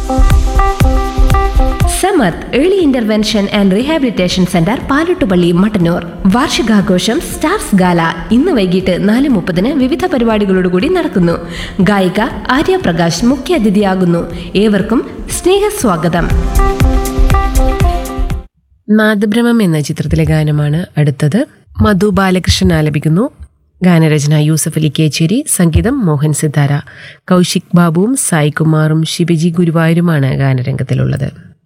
സമത് early intervention and rehabilitation centre Palottupally Mattannur വാർഷികാഘോഷം stars gala ഇന്ന് വൈകിട്ട് നാല് മുപ്പതിന് വിവിധ പരിപാടികളോടുകൂടി നടക്കുന്നു ഗായിക ആര്യ പ്രകാശ് മുഖ്യാതിഥിയാകുന്നു ഏവർക്കും സ്നേഹസ്വാഗതം നാദബ്രഹ്മം എന്ന ചിത്രത്തിലെ ഗാനമാണ് അടുത്തത് മധു ബാലകൃഷ്ണൻ ആലപിക്കുന്നു ഗാനരചന യൂസഫ് അലി കേച്ചേരി സംഗീതം മോഹൻ സിതാര കൗശിക് ബാബുവും സായികുമാറും ശിവജി ഗുരുവായൂരുമാണ് ഗാനരംഗത്തിലുള്ളത്